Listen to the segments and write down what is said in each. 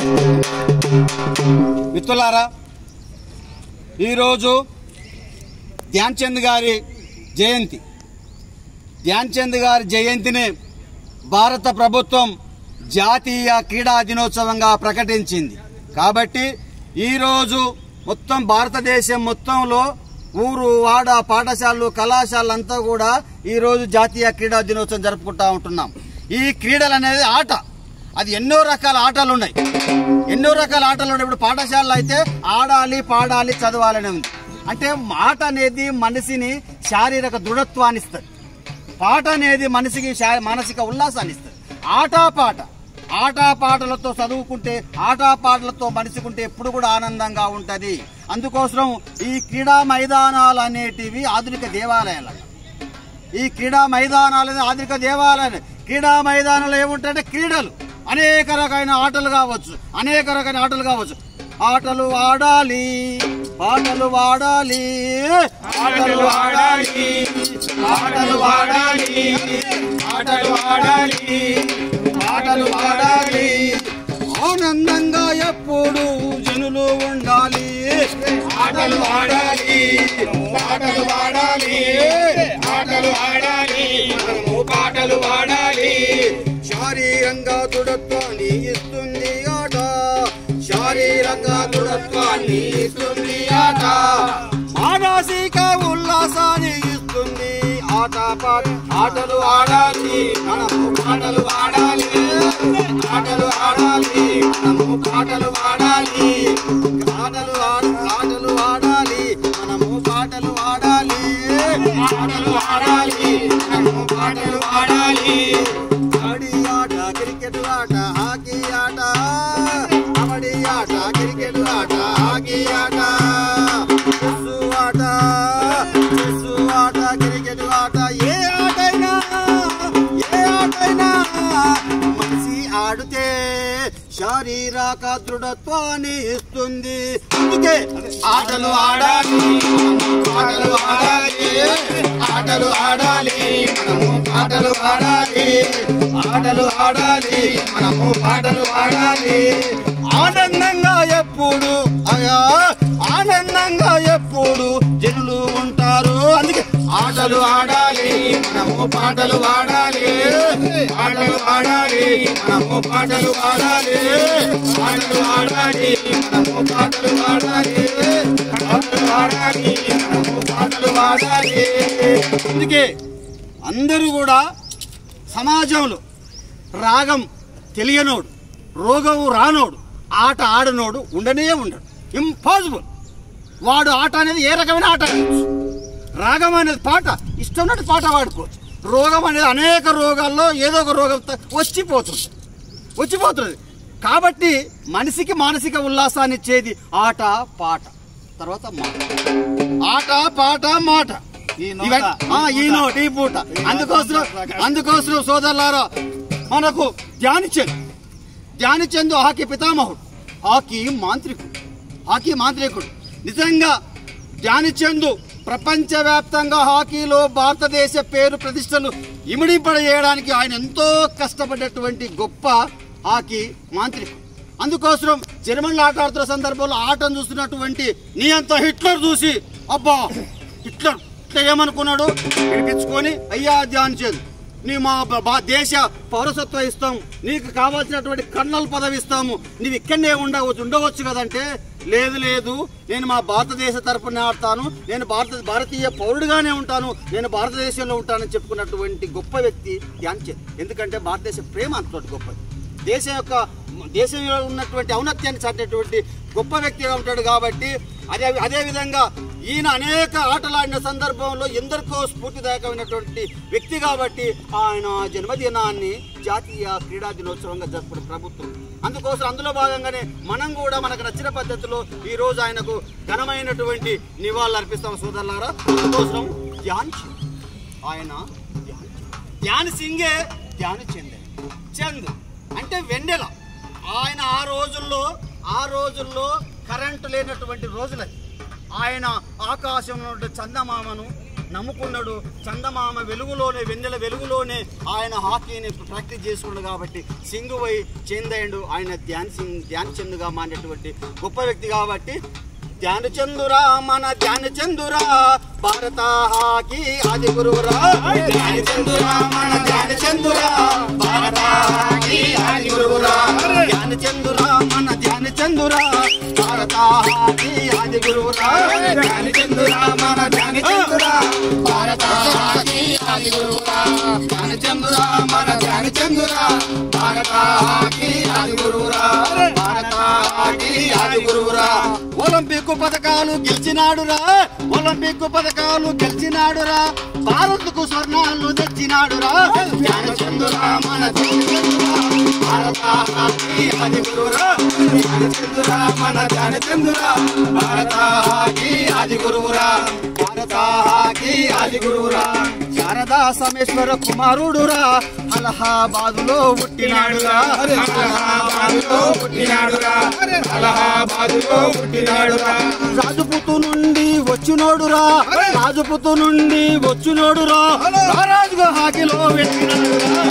మిత్రులారా ఈరోజు ధ్యాన్ చంద్ గారి జయంతి ధ్యాన్ చంద్ గారి జయంతిని భారత ప్రభుత్వం జాతీయ క్రీడా దినోత్సవంగా ప్రకటించింది కాబట్టి ఈరోజు మొత్తం భారతదేశం మొత్తంలో ఊరు వాడ పాఠశాలలు కళాశాలలంతా కూడా ఈరోజు జాతీయ క్రీడా దినోత్సవం జరుపుకుంటా ఉంటున్నాం ఈ క్రీడలు అనేది ఆట అది ఎన్నో రకాల ఆటలు ఉన్నాయి ఎన్నో రకాల ఆటలు ఉన్నాయి ఇప్పుడు పాఠశాలలో అయితే ఆడాలి పాడాలి చదవాలని ఉంది అంటే మాట అనేది మనిషిని శారీరక దృఢత్వాన్ని ఇస్తుంది పాట అనేది మనిషికి శా- మానసిక ఉల్లాసాన్ని ఇస్తుంది ఆటపాట ఆటపాటలతో చదువుకుంటే ఆటపాటలతో మనిషికుంటే ఎప్పుడు కూడా ఆనందంగా ఉంటది అందుకోసం ఈ క్రీడా మైదానాలు అనేటివి ఆధునిక దేవాలయాలు ఈ క్రీడా మైదానాలు ఆధునిక దేవాలయాలు క్రీడా మైదానాలు ఏముంటాయంటే క్రీడలు అనేక రకమైన ఆటలు కావచ్చు అనేక రకమైన ఆటలు కావచ్చు ఆటలు ఆడాలి పాటలు ఆడాలి ఆటలు ఆడాలి ఆటలు ఆడాలి ఆటలు ఆడాలి ఆటలు ఆడాలి ఆనందంగా ఎప్పుడు జనులు ఉండాలి ఆటలు ఆడాలి ఆటలు ఆడాలి ఆటలు ఆడాలి మనము పాటలు ఆడాలి శారీరంగా దృఢత్వాన్ని ఇస్తుంది ఆట శారీరంగా దృఢత్వాన్ని ఇస్తుంది ఆట మానసిక ఉల్లాసాన్ని ఇస్తుంది ఆట పాట ఆటలు ఆడాలి మనము పాటలు ఆడాలి ఆటలు ఆడాలి మనము పాటలు ఆడాలి ఆటలు ఆడ- ఆటలు ఆడాలి మనము పాటలు ఆడాలి ఆటలు ఆడాలి మనము పాటలు ఆడాలి కబడ్డీ ఆట క్రికెట్ ఆట హాకీ ఆట కబడ్డీ ఆట క్రికెట్ ఆట హాకీ ఆట చెస్సు ఆట చెస్సు ఆట క్రికెట్ ఆట ఏ ఆటైనా ఏ ఆటైనా మనిషి ఆడితే శారీరక దృఢత్వాన్ని ఇస్తుంది అందుకే ఆటలు ఆడాలి ఆటలు ఆడాలి ఆటలు ఆడాలి మనము ఆటలు ఆడాలి ఆటలు ఆడాలి మనము పాటలు ఆడాలి ఆనందంగా ఎప్పుడు అయా ఆనందంగా ఎప్పుడు జనులు ఉంటారు అందుకే ఆటలు ఆడాలి మనము పాటలు ఆడాలి ఆటలు ఆడాలి మనము పాటలు ఆడాలి ఆటలు ఆడాలి మనము పాటలు ఆడాలి పాటలు ఆడాలి మనము పాటలు ఆడాలి అందుకే అందరూ కూడా సమాజంలో రాగం తెలియనోడు రోగము రానోడు ఆట ఆడనోడు ఉండనే ఉండడు ఇంపాసిబుల్ వాడు ఆట అనేది ఏ రకమైన ఆట ఆడచ్చు రాగం అనేది పాట ఇష్టం ఉన్నట్టు పాట పాడుకోవచ్చు రోగం అనేది అనేక రోగాల్లో ఏదో ఒక రోగం త- వచ్చిపోతుంది వచ్చిపోతుంది కాబట్టి మనిషికి మానసిక ఉల్లాసాన్ని ఇచ్చేది ఆట పాట తర్వాత మాట ఆట పాట మాట ఈ నోట, ఇవన్నీ- ఆ, ఈ నోట్ ఈ పూట అందుకోసం అందుకోసం సోదరులారా మనకు ధ్యానిచంద్ ధ్యానిచంద్ హాకీ పితామహుడు హాకీ మాంత్రికుడు హాకీ మాంత్రికుడు నిజంగా ధ్యానిచంద్ ప్రపంచవ్యాప్తంగా హాకీలో భారతదేశ పేరు ప్రతిష్టలు ఇమిడింపజేయడానికి ఆయన ఎంతో కష్టపడ్డటువంటి గొప్ప హాకీ మాంత్రికుడు అందుకోసం జర్మన్లు ఆట ఆడుతున్న సందర్భంలో ఆటను చూస్తున్నటువంటి నీ అంత హిట్లర్ చూసి అబ్బా హిట్లర్ ఇట్లా ఏమనుకున్నాడు విడిపించుకొని అయ్యా ధ్యాన్ చంద్ నీ మా బ- బా దేశ పౌరసత్వం ఇస్తాం నీకు కావాల్సినటువంటి కర్నల్ పదవి ఇస్తాము నీవు ఇక్కడనే ఉండవచ్చు ఉండవచ్చు కదంటే లేదు లేదు నేను మా భారతదేశ తరపున ఆడతాను నేను భారత భారతీయ పౌరుడిగానే ఉంటాను నేను భారతదేశంలో ఉంటానని చెప్పుకున్నటువంటి గొప్ప వ్యక్తి ధ్యాన్ చంద్ ఎందుకంటే భారతదేశ ప్రేమ అంతటి గొప్పది దేశం యొక్క దేశంలో ఉన్నటువంటి ఔన్నత్యాన్ని చాటినటువంటి గొప్ప వ్యక్తిగా ఉంటాడు కాబట్టి అదే అదే విధంగా ఈయన అనేక ఆటలాడిన సందర్భంలో ఎందరికో స్ఫూర్తిదాయకమైనటువంటి వ్యక్తి కాబట్టి ఆయన జన్మదినాన్ని జాతీయ క్రీడా దినోత్సవంగా జరుపుకునే ప్రభుత్వం అందుకోసం అందులో భాగంగానే మనం కూడా మనకు నచ్చిన పద్ధతిలో ఈ రోజు ఆయనకు ఘనమైనటువంటి నివాళులు అర్పిస్తాం సోదరులారా అందుకోసం ధ్యాన్ చంద్ ఆయన ధ్యాన్ చంద్. ధ్యాన్ సింగే ధ్యాన్ చంద్ చంద్ అంటే వెన్నెల ఆయన ఆ రోజుల్లో ఆ రోజుల్లో కరెంటు లేనటువంటి రోజులది ఆయన ఆకాశంలో ఉండే చందమామను నమ్ముకున్నాడు చందమామ వెలుగులోనే వెన్నెల వెలుగులోనే ఆయన హాకీని ప్రాక్టీస్ చేసుకున్నాడు కాబట్టి సింగు పోయి చేంజ్ అయ్యిండు ఆయన ధ్యాన్ సింగ్ ధ్యాన్ చందుగా మారినటువంటి గొప్ప వ్యక్తి కాబట్టి ధ్యాన చందురా మన ధ్యాన చందురా భారత హాకీ ఆది గురువురా ధ్యాన చందురా మన ధ్యాన చందురా భారత హాకీ ఆది గురువురా ధ్యాన చందురా మన ధ్యాన చందురా భారత హాకీ ఆది గురువురా ధ్యాన చందురా మన ధ్యాన చందురా భారత హాకీ ఆది గురువురా ధ్యాన చందురా మన ధ్యాన చందురా భారత హాకీ ఆది గురువురా భారత హాకీ ఆది గురువురా ఒలింపిక్ పథకాలు గెలిచినాడురా ఒలింపిక్ పథకాలు గెలిచినాడురా భారత్ కు స్వర్ణాలు తెచ్చినాడురా ధ్యానచందురా మన ధ్యానచందురా భారత హాకీ ఆది గురువురా ధ్యానచందురా మన ధ్యానచందురా భారత హాకీ ఆది గురువురా భారత హాకీ ఆది గురువురా శారదా సమేశ్వర కుమారుడురా అలహాబాదులో పుట్టినాడురా అలహాబాదులో పుట్టినాడురా అలహాబాదులో పుట్టినాడురా రాజపుతు నుండి వచ్చినోడురా రాజపుతు నుండి వచ్చినోడురా రాజుగా హాకీలో వెళ్ళినాడురా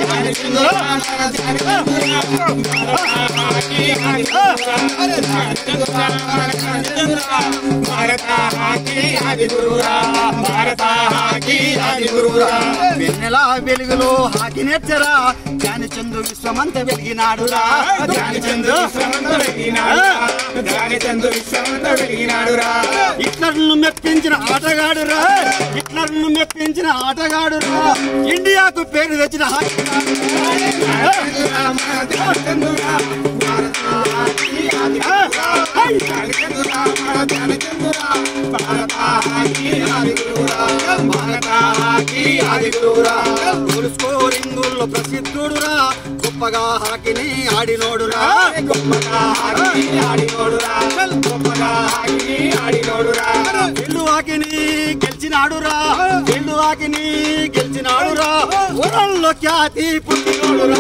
భారత హాకీ ఆది గురువురా భారత హాకీ ఆది గురువురా వెన్నెల వెలుగులో హాకీ నేర్చరా ధ్యానచందు విశ్వమంత వెలిగినాడురా ధ్యానచంద్ర విశ్వమంత వెలిగినాడురా ధ్యానచంద్ర విశ్వమంత వెలిగినాడురా హిట్లర్ను మెప్పించిన ఆటగాడురా హిట్లర్ను మెప్పించిన ఆటగాడురా ఇండియాకు పేరు తెచ్చిన హాకీ గోల్ స్కోరింగుల్లో ప్రసిద్ధుడురా గొప్పగా హాకీని ఆడినోడురా గొప్పగా హాకీ ఆడినోడురా గొప్పగా హాకీ ఆడినోడురా చెల్లు హాకీని గెలిచినాడురా చెల్లు హాకీని గెలిచినాడురా ఊరల్లో ఖ్యాతి పుట్టినోడురా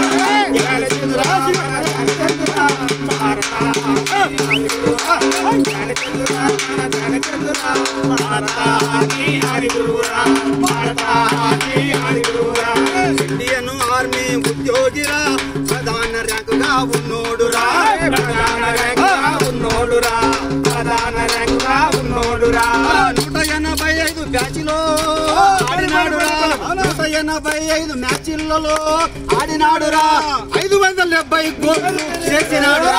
ఇండియన్ ఆర్మీ ఉద్యోగిరా ప్రధాన ర్యాంకుగా ఉన్నోడురా నూట ఎనభై ఐదు బ్యాచ్లో ఆడినాడురా నూట ఎనభై ఐదు మ్యాచ్లలో ఆడినాడురా ఐదు వందల డెబ్బై గోల్ చేసినాడురా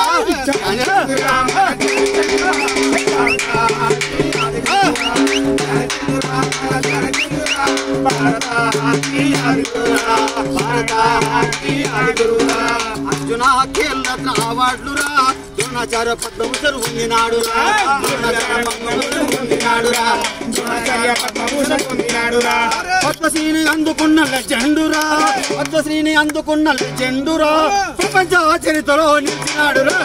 అర్జున ఖేల్ రత్న అవార్డులురా ద్రోణాచార్య పద్మభూషణ్ పొందినాడురా ద్రోణాచార్య పద్మభూషణ్ పొందినాడురా పద్మశ్రీని అందుకున్న లెజెండురా పద్మశ్రీని అందుకున్న లెజెండురా ప్రపంచ చరిత్రలో నిలిచినాడురా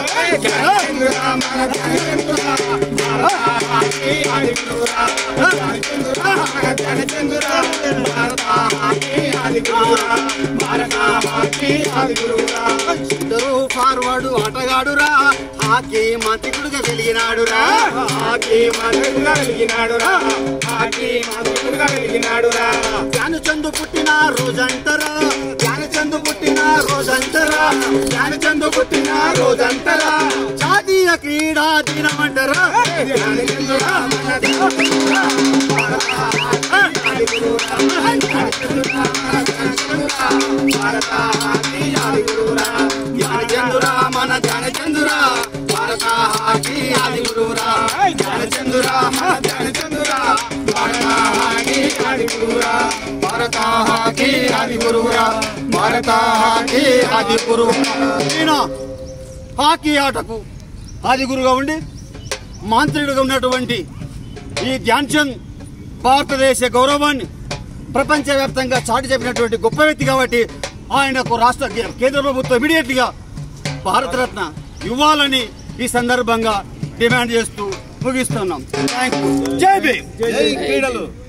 ఇద్దరు ఫార్వర్డ్ ఆటగాడురా హాకీ మంత్రికుడుగా వెలిగినాడురా హాకీ ధ్యానచందు పుట్టిన రోజంటరా ధ్యానచందు పుట్టిన రోజంటరా ధ్యానచందు పుట్టిన రోజంటరా జాతీయ క్రీడా దినమంటరా ధ్యానచందురా మన ధ్యానచందురా భారత హాకీ ఆది గురువురా ధ్యానచందురా మన ధ్యానచందురా భారత హాకీ ఆది గురువురా భారత హాకీ ఆది గురువురా భారత హాకీ ఆది గురువురా ఈయన హాకీ ఆటకు ఆది గురువుగా ఉండి మాంత్రికుడుగా ఉన్నటువంటి ఈ ధ్యాన్ చంద్ భారతదేశ గౌరవాన్ని ప్రపంచవ్యాప్తంగా చాటి చెప్పినటువంటి గొప్ప వ్యక్తి కాబట్టి ఆయనకు రాష్ట్ర కేంద్ర ప్రభుత్వం ఇమీడియట్ గా భారతరత్న ఇవ్వాలని ఈ సందర్భంగా డిమాండ్ చేస్తూ ముగిస్తున్నాం థ్యాంక్ యూ జై భీమ్ జై క్రీడలు